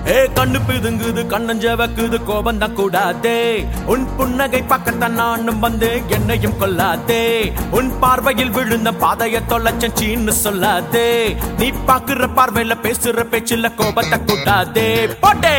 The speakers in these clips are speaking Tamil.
ஏ கண்ணு பிதுங்குது கண்ணஞ்ச வைக்குது கோபம் தான் கூடாதே உன் புன்னகை பக்கத்தான் நானும் வந்து என்னையும் கொல்லாதே உன் பார்வையில் விழுந்த பாதைய தொலைச்சன் சீன்னு சொல்லாதே நீ பாக்குற பார்வையில பேசுற பேச்சுல கோபத்தை கூட்டாதே போட்டே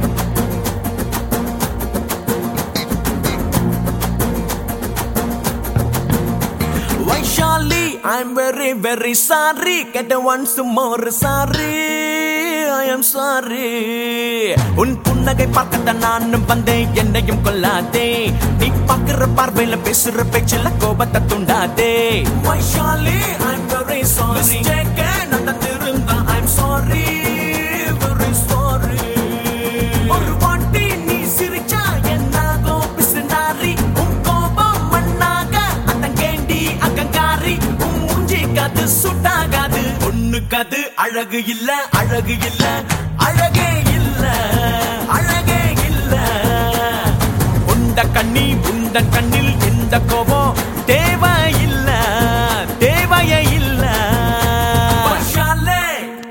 Vaishali I'm very very sorry கேட்ட once more sorry I am sorry உன் புன்னகை பார்க்கத்த நானும் வந்தேன் என்னையும் கொல்லாதே நீ பார்க்கிற பார்வையில பேசுற பேச்சுல கோபத்தை துண்டாதே Vaishali I'm very sorry mistake நடந்திருந்தா ஐம் சாரி வெரி சாரி ஒரு வாட்டி நீ சிரிச்சா என்னாகும் பிசுநாரி உன் கோபம் மண்ணாக அத்தங்கேண்டி அகங்காரி உன் மூஞ்சி கது சுட்டாகாது ஒண்ணுக்கது அழகு இல்ல அழகு இல்ல அழகே இல்ல அழகே இல்ல உண்ட கண்ணி உண்ட கண்ணில் இந்த கோபம் தேவையில்ல தேவையே இல்ல வைஷாலே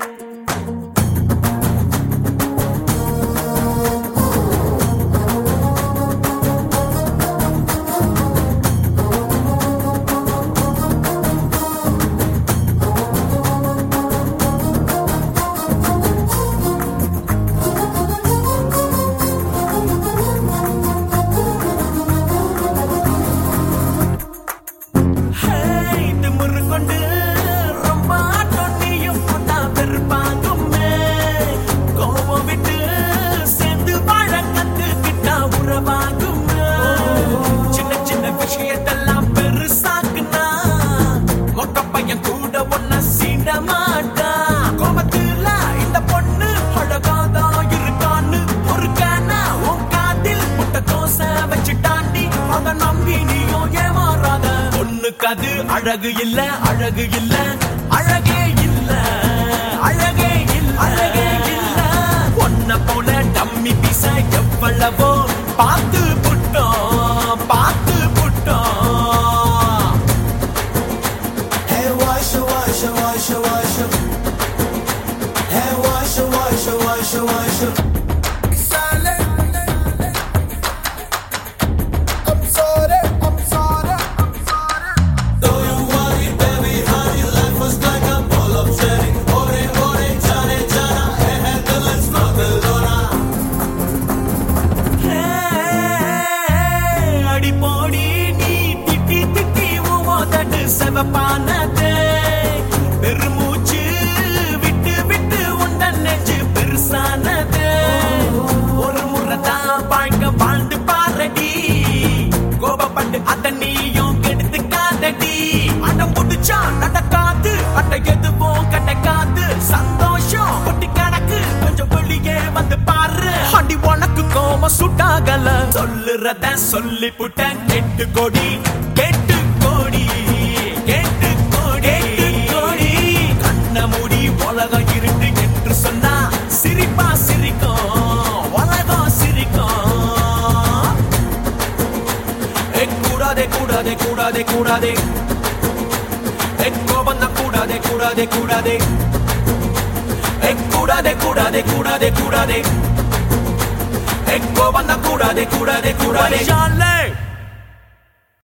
ஹேய், திமிரு கொண்டு ரொம்ப ஆட்டம் நீயும் போட்டா வெறுப்பாகுமே. கோபம் விட்டு சேர்ந்து வாழ கத்துக்கிட்டா உறவாகுமே. சின்ன சின்ன விஷயத்தெல்லாம் பெருசாக்குனா, மொக்க பையன் கூட உன்னை சீண்ட மாட்டான். கோபத்துல இந்த பொண்ணு அழகாதான் இருக்கான்னு ஒரு கேன உன் காதில் முட்டைக்கோசை வச்சுட்டாண்டி. அதை நம்பி நீயும் ஏமாறாத. பொண்ணுக்கு அது அழகு இல்ல அழகு இல்ல அழகே இல்ல அழகே இல்ல அழகே இல்ல பொண்ண போல டம்மி பீச எவ்வளவோ பார்த்து புட்டோம் பார்த்து புட்டோம் Hey, wash, wash, wash, wash. Hey, wash, wash, wash, wash. I'm sorry, I'm sorry, I'm sorry. Don't you worry, baby, honey, life was like a bowl of cherry. Ore, ore, jane, jana, hey, hey, then let's not the Lora. அடி போடி நீ திட்டி திட்டி உதடு செவப்பானது பெருமூச்சு விட்டு விட்டு உண்டன் நெஞ்சு பெருசானது ஒரு முறை தான் வாழ்க்கை வாழ்ந்து பாரடி கோபப்பட்டு அத நீயும் கெடுத்துக்காதடி அடம் புடிச்சா நடக்காது அட்ட எதுவும் கிடைக்காது சந்தோஷம் கொட்டி கணக்கு கொஞ்சம் வெளியே வந்து பாரு அடி உனக்கு கோம சுட்டாகல சொல்லுறத சொல்லி புட்டேன் கெட்டு கொடி கெட்டு கொடி கெட்டு கொடி கெட்டு கொடி கண்ண மூடி உலகம் இருட்டு என்று சொன்னா சிரிப்பா சிரிக்கும் உலகம் சிரிக்கும் ஏ, கூடாதே கூடாதே கூடாதே கூடாதே ஏ, கோபம் தான் கூடாதே கூடாதே கூடாதே ஏ, கூடாதே கூடாதே கூடாதே கூடாதே ஏ, கோபம் தான் கூடாதே கூடாதே கூடாதே